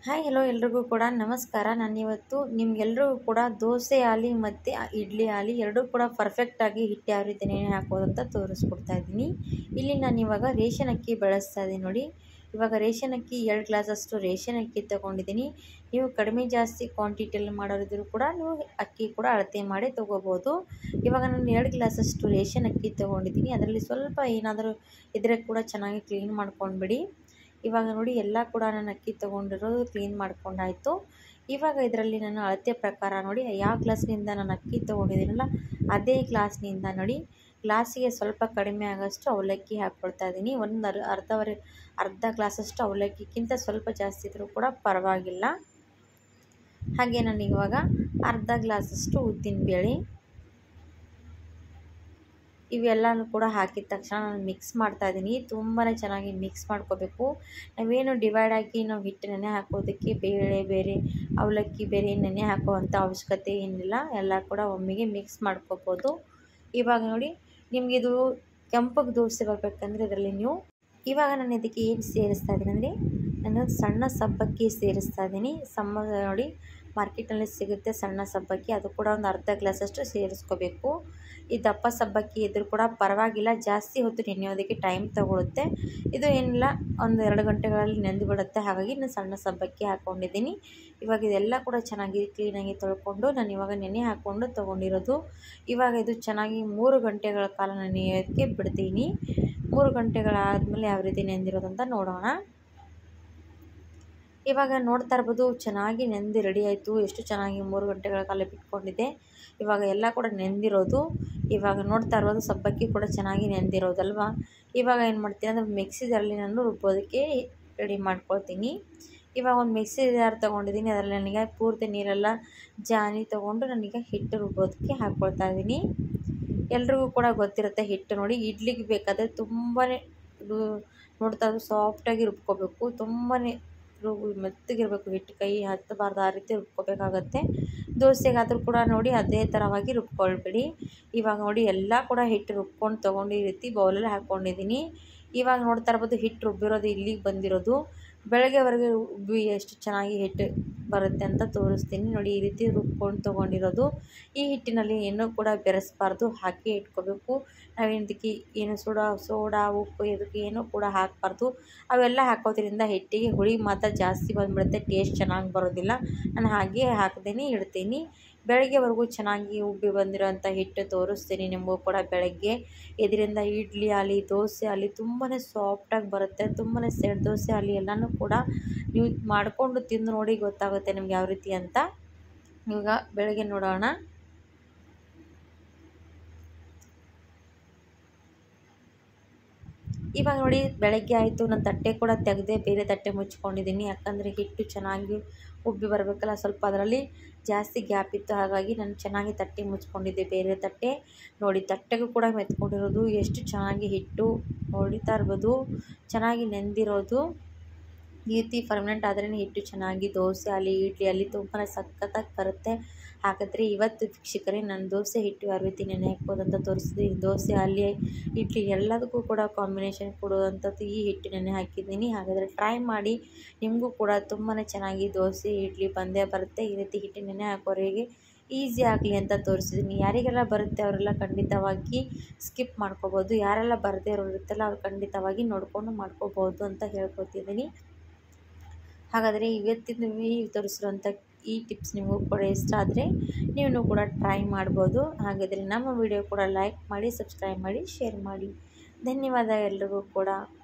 hi hello ಎಲ್ರಿಗೂ ಕೂಡ ನಮಸ್ಕಾರ ನಾನಿವತ್ತು ನಿಮ್ಗೆಲ್ರಿಗೂ ಕೂಡ ದೋಸೆ ಆಲಿ ಮತ್ತು ಇಡ್ಲಿ ಆಲಿ ಎರಡೂ ಕೂಡ ಪರ್ಫೆಕ್ಟಾಗಿ ಹಿಟ್ಟು ಯಾವ ರೀತಿ ನೆನೆ ಹಾಕೋದು ಅಂತ ತೋರಿಸ್ಕೊಡ್ತಾ ಇದ್ದೀನಿ ಇಲ್ಲಿ ನಾನು ಇವಾಗ ರೇಷನ್ ಅಕ್ಕಿ ಬಳಸ್ತಾ ಇದ್ದೀನಿ ನೋಡಿ ಇವಾಗ ರೇಷನ್ ಅಕ್ಕಿ ಎರಡು ಗ್ಲಾಸಷ್ಟು ರೇಷನ್ ಅಕ್ಕಿ ತೊಗೊಂಡಿದ್ದೀನಿ ನೀವು ಕಡಿಮೆ ಜಾಸ್ತಿ ಕ್ವಾಂಟಿಟಿಯಲ್ಲಿ ಮಾಡೋರಿದ್ರು ಕೂಡ ನೀವು ಅಕ್ಕಿ ಕೂಡ ಅಳತೆ ಮಾಡಿ ತೊಗೋಬೋದು ಇವಾಗ ನಾನು ಎರಡು ಗ್ಲಾಸಷ್ಟು ರೇಷನ್ ಅಕ್ಕಿ ತೊಗೊಂಡಿದ್ದೀನಿ ಅದರಲ್ಲಿ ಸ್ವಲ್ಪ ಏನಾದರೂ ಇದ್ರೆ ಕೂಡ ಚೆನ್ನಾಗಿ ಕ್ಲೀನ್ ಮಾಡ್ಕೊಂಡ್ಬಿಡಿ ಇವಾಗ ನೋಡಿ ಎಲ್ಲ ಕೂಡ ನಾನು ಅಕ್ಕಿ ತೊಗೊಂಡಿರೋದು ಕ್ಲೀನ್ ಮಾಡ್ಕೊಂಡಾಯಿತು ಇವಾಗ ಇದರಲ್ಲಿ ನಾನು ಅಳತೆ ಪ್ರಕಾರ ನೋಡಿ ಯಾವ ಗ್ಲಾಸ್ನಿಂದ ನಾನು ಅಕ್ಕಿ ತೊಗೊಂಡಿದ್ದೀನಲ್ಲ ಅದೇ ಗ್ಲಾಸ್ನಿಂದ ನೋಡಿ ಗ್ಲಾಸಿಗೆ ಸ್ವಲ್ಪ ಕಡಿಮೆ ಆಗೋಷ್ಟು ಅವಲಕ್ಕಿ ಹಾಕ್ಕೊಳ್ತಾ ಇದ್ದೀನಿ ಒಂದು ಅರ್ ಅರ್ಧವರೆ ಅರ್ಧ ಗ್ಲಾಸಷ್ಟು ಅವಲಕ್ಕಿಗಿಂತ ಸ್ವಲ್ಪ ಜಾಸ್ತಿ ಇದ್ದರೂ ಕೂಡ ಪರವಾಗಿಲ್ಲ ಹಾಗೆ ನಾನು ಇವಾಗ ಅರ್ಧ ಗ್ಲಾಸಷ್ಟು ಉದ್ದಿನಬೇಳೆ ಇವೆಲ್ಲನೂ ಕೂಡ ಹಾಕಿದ ತಕ್ಷಣ ನಾನು ಮಿಕ್ಸ್ ಮಾಡ್ತಾ ಇದ್ದೀನಿ ತುಂಬಾ ಚೆನ್ನಾಗಿ ಮಿಕ್ಸ್ ಮಾಡ್ಕೋಬೇಕು ನಾವೇನು ಡಿವೈಡ್ ಆಗಿ ನಾವು ಹಿಟ್ಟು ನೆನೆ ಹಾಕೋದಕ್ಕೆ ಬೇಳೆ ಬೇರೆ ಅವಲಕ್ಕಿ ಬೇರೆ ನೆನೆ ಹಾಕೋವಂಥ ಅವಶ್ಯಕತೆ ಏನಿಲ್ಲ ಎಲ್ಲ ಕೂಡ ಒಮ್ಮೆಗೆ ಮಿಕ್ಸ್ ಮಾಡ್ಕೋಬೋದು ಇವಾಗ ನೋಡಿ ನಿಮಗಿದು ಕೆಂಪಗೆ ದೋಸೆ ಬರಬೇಕಂದ್ರೆ ಇದರಲ್ಲಿ ನೀವು ಇವಾಗ ನಾನು ಇದಕ್ಕೆ ಏನು ಸೇರಿಸ್ತಾ ಇದ್ದೀನಿ ಅಂದರೆ ನಾನು ಸಣ್ಣ ಸಬ್ಬಕ್ಕಿ ಸೇರಿಸ್ತಾ ಇದ್ದೀನಿ ಸಮ್ಮ ನೋಡಿ ಮಾರ್ಕೆಟಲ್ಲಿ ಸಿಗುತ್ತೆ ಸಣ್ಣ ಸಬ್ಬಕ್ಕಿ ಅದು ಕೂಡ ಒಂದು ಅರ್ಧ ಗ್ಲಾಸಷ್ಟು ಸೇರಿಸ್ಕೋಬೇಕು ಈ ದಪ್ಪ ಸಬ್ಬಕ್ಕಿ ಇದ್ರೂ ಕೂಡ ಪರವಾಗಿಲ್ಲ ಜಾಸ್ತಿ ಹೊತ್ತು ನೆನೆಯೋದಕ್ಕೆ ಟೈಮ್ ತಗೊಳುತ್ತೆ ಇದು ಏನಿಲ್ಲ ಒಂದು ಎರಡು ಗಂಟೆಗಳಲ್ಲಿ ನೆಂದು ಬಿಡುತ್ತೆ ಹಾಗಾಗಿ ನಾನು ಸಣ್ಣ ಸಬ್ಬಕ್ಕಿ ಹಾಕ್ಕೊಂಡಿದ್ದೀನಿ ಇವಾಗ ಇದೆಲ್ಲ ಕೂಡ ಚೆನ್ನಾಗಿ ಕ್ಲೀನಾಗಿ ತೊಳ್ಕೊಂಡು ನಾನು ಇವಾಗ ನೆನೆ ಹಾಕ್ಕೊಂಡು ತೊಗೊಂಡಿರೋದು ಇವಾಗ ಇದು ಚೆನ್ನಾಗಿ ಮೂರು ಗಂಟೆಗಳ ಕಾಲ ನೆನೆಯೋದಕ್ಕೆ ಬಿಡ್ತೀನಿ ಮೂರು ಗಂಟೆಗಳಾದಮೇಲೆ ಯಾವ ರೀತಿ ನೆಂದಿರೋದು ಅಂತ ನೋಡೋಣ ಇವಾಗ ನೋಡ್ತಾ ಇರ್ಬೋದು ಚೆನ್ನಾಗಿ ನೆಂದು ರೆಡಿ ಆಯಿತು ಎಷ್ಟು ಚೆನ್ನಾಗಿ ಮೂರು ಗಂಟೆಗಳ ಕಾಲ ಬಿಟ್ಕೊಂಡಿದ್ದೆ ಇವಾಗ ಎಲ್ಲ ಕೂಡ ನೆಂದಿರೋದು ಇವಾಗ ನೋಡ್ತಾ ಇರ್ಬೋದು ಸಬ್ಬಕ್ಕಿ ಕೂಡ ಚೆನ್ನಾಗಿ ನೆಂದಿರೋದಲ್ವಾ ಇವಾಗ ಏನು ಮಾಡ್ತೀನಿ ಅಂದರೆ ಮಿಕ್ಸಿ ಜಾರಲ್ಲಿ ನಾನು ರುಬ್ಬೋದಕ್ಕೆ ರೆಡಿ ಮಾಡ್ಕೊಳ್ತೀನಿ ಇವಾಗ ಒಂದು ಮಿಕ್ಸಿ ಜಾರ್ ತೊಗೊಂಡಿದ್ದೀನಿ ಅದರಲ್ಲಿ ನನಗೆ ಪೂರ್ತಿ ನೀರೆಲ್ಲ ಜಾನಿ ತೊಗೊಂಡು ನನಗೆ ಹಿಟ್ಟು ರುಬ್ಬೋದಕ್ಕೆ ಹಾಕ್ಕೊಳ್ತಾ ಇದ್ದೀನಿ ಎಲ್ರಿಗೂ ಕೂಡ ಗೊತ್ತಿರುತ್ತೆ ಹಿಟ್ಟು ನೋಡಿ ಇಡ್ಲಿಗೆ ಬೇಕಾದರೆ ತುಂಬಾ ಇದು ನೋಡ್ತಾ ಇದ್ದು ಸಾಫ್ಟಾಗಿ ರುಬ್ಕೋಬೇಕು ತುಂಬಾ ರುಬ್ ಮೆತ್ತಗಿರಬೇಕು ಹಿಟ್ಟು ಕೈ ಹತ್ತಬಾರ್ದು ಆ ರೀತಿ ರುಬ್ಕೋಬೇಕಾಗತ್ತೆ ದೋಸೆಗಾದರೂ ಕೂಡ ನೋಡಿ ಅದೇ ಥರವಾಗಿ ರುಬ್ಕೊಳ್ಬೇಡಿ ಇವಾಗ ನೋಡಿ ಎಲ್ಲ ಕೂಡ ಹಿಟ್ಟು ರುಬ್ಕೊಂಡು ತೊಗೊಂಡು ಈ ರೀತಿ ಬೌಲಲ್ಲಿ ಹಾಕ್ಕೊಂಡಿದ್ದೀನಿ ಇವಾಗ ನೋಡ್ತಾ ಇರ್ಬೋದು ಹಿಟ್ಟು ರುಬ್ಬಿರೋದು ಇಲ್ಲಿಗೆ ಬಂದಿರೋದು ಬೆಳಗ್ಗೆವರೆಗೆ ರುಬ್ಬಿ ಎಷ್ಟು ಚೆನ್ನಾಗಿ ಹಿಟ್ಟು ಬರುತ್ತೆ ಅಂತ ತೋರಿಸ್ತೀನಿ ನೋಡಿ ಈ ರೀತಿ ರುಬ್ಕೊಂಡು ತೊಗೊಂಡಿರೋದು ಈ ಹಿಟ್ಟಿನಲ್ಲಿ ಏನೂ ಕೂಡ ಬೆರೆಸಬಾರ್ದು ಹಾಕಿ ಇಟ್ಕೋಬೇಕು ನಾವೇನದಕ್ಕೆ ಏನು ಸೋಡಾ ಸೋಡಾ ಉಪ್ಪು ಇದಕ್ಕೆ ಏನೂ ಕೂಡ ಹಾಕಬಾರ್ದು ಅವೆಲ್ಲ ಹಾಕೋದ್ರಿಂದ ಹಿಟ್ಟಿಗೆ ಹುಳಿ ಮಾತ್ರ ಜಾಸ್ತಿ ಬಂದುಬಿಡುತ್ತೆ ಟೇಸ್ಟ್ ಚೆನ್ನಾಗಿ ಬರೋದಿಲ್ಲ ನಾನು ಹಾಗೆ ಹಾಕ್ದೇನೆ ಇಡ್ತೀನಿ ಬೆಳಗ್ಗೆವರೆಗೂ ಚೆನ್ನಾಗಿ ಉಬ್ಬಿ ಬಂದಿರೋಂಥ ಹಿಟ್ಟು ತೋರಿಸ್ತೀನಿ ನಿಮಗೂ ಕೂಡ ಬೆಳಗ್ಗೆ ಇದರಿಂದ ಇಡ್ಲಿ ಆಗಲಿ ದೋಸೆ ಆಗಲಿ ತುಂಬಾ ಸಾಫ್ಟಾಗಿ ಬರುತ್ತೆ ತುಂಬಾ ಸೆಟ್ ದೋಸೆ ಆಗಲಿ ಎಲ್ಲನೂ ಕೂಡ ನೀವು ಮಾಡಿಕೊಂಡು ತಿಂದು ನೋಡಿ ಗೊತ್ತಾಗುತ್ತೆ ನಿಮ್ಗೆ ಯಾವ ರೀತಿ ಅಂತ ಇವಾಗ ಬೆಳಗ್ಗೆ ನೋಡೋಣ ಇವಾಗ ನೋಡಿ ಬೆಳಗ್ಗೆ ಆಯಿತು ನಾನು ತಟ್ಟೆ ಕೂಡ ತೆಗೆದೆ ಬೇರೆ ತಟ್ಟೆ ಮುಚ್ಕೊಂಡಿದ್ದೀನಿ ಯಾಕಂದರೆ ಹಿಟ್ಟು ಚೆನ್ನಾಗಿ ಉಬ್ಬಿ ಬರಬೇಕಲ್ಲ ಸ್ವಲ್ಪ ಅದರಲ್ಲಿ ಜಾಸ್ತಿ ಗ್ಯಾಪ್ ಇತ್ತು ಹಾಗಾಗಿ ನಾನು ಚೆನ್ನಾಗಿ ತಟ್ಟೆ ಮುಚ್ಕೊಂಡಿದ್ದೆ ಬೇರೆ ತಟ್ಟೆ ನೋಡಿ ತಟ್ಟೆಗೂ ಕೂಡ ಮೆತ್ಕೊಂಡಿರೋದು ಎಷ್ಟು ಚೆನ್ನಾಗಿ ಹಿಟ್ಟು ನೋಡ್ತಾ ಇರ್ಬೋದು ಚೆನ್ನಾಗಿ ನೆಂದಿರೋದು ಈ ರೀತಿ ಪರ್ಮನೆಂಟ್ ಆದ್ರೇ ಹಿಟ್ಟು ಚೆನ್ನಾಗಿ ದೋಸೆ ಆಗಲಿ ಇಡ್ಲಿ ಆಗಲಿ ತುಂಬಾ ಸಖತ್ತಾಗಿ ಬರುತ್ತೆ ಹಾಗಾದರೆ ಇವತ್ತು ವೀಕ್ಷಕರೇ ನಾನು ದೋಸೆ ಹಿಟ್ಟು ಯಾವ ರೀತಿ ನೆನೆ ಹಾಕ್ಬೋದು ಅಂತ ತೋರಿಸಿದ್ದೀನಿ ದೋಸೆ ಆಗಲಿ ಇಡ್ಲಿ ಎಲ್ಲದಕ್ಕೂ ಕೂಡ ಕಾಂಬಿನೇಷನ್ ಕೊಡುವಂಥದ್ದು ಈ ಹಿಟ್ಟು ನೆನೆ ಹಾಕಿದ್ದೀನಿ ಹಾಗಾದರೆ ಟ್ರೈ ಮಾಡಿ ನಿಮಗೂ ಕೂಡ ತುಂಬಾ ಚೆನ್ನಾಗಿ ದೋಸೆ ಇಡ್ಲಿ ಬಂದೇ ಬರುತ್ತೆ ಈ ರೀತಿ ಹಿಟ್ಟು ನೆನೆ ಹಾಕೋರಿಗೆ ಈಸಿ ಆಗಲಿ ಅಂತ ತೋರಿಸಿದ್ದೀನಿ ಯಾರಿಗೆಲ್ಲ ಬರುತ್ತೆ ಅವರೆಲ್ಲ ಖಂಡಿತವಾಗಿ ಸ್ಕಿಪ್ ಮಾಡ್ಕೋಬೋದು ಯಾರೆಲ್ಲ ಬರದೇ ಇರೋರು ಇರುತ್ತಲ್ಲ ಅವ್ರು ಖಂಡಿತವಾಗಿ ನೋಡಿಕೊಂಡು ಮಾಡ್ಕೋಬೋದು ಅಂತ ಹೇಳ್ಕೊತಿದ್ದೀನಿ ಹಾಗಾದರೆ ಇವತ್ತಿನ ಈ ತೋರಿಸಿರೋಂಥ ಈ ಟಿಪ್ಸ್ ನಿಮಗೂ ಕೂಡ ಇಷ್ಟ ಆದರೆ ನೀವು ಕೂಡ ಟ್ರೈ ಮಾಡ್ಬೋದು ಹಾಗಾದರೆ ನಮ್ಮ ವಿಡಿಯೋ ಕೂಡ ಲೈಕ್ ಮಾಡಿ ಸಬ್ಸ್ಕ್ರೈಬ್ ಮಾಡಿ ಶೇರ್ ಮಾಡಿ ಧನ್ಯವಾದ ಎಲ್ರಿಗೂ ಕೂಡ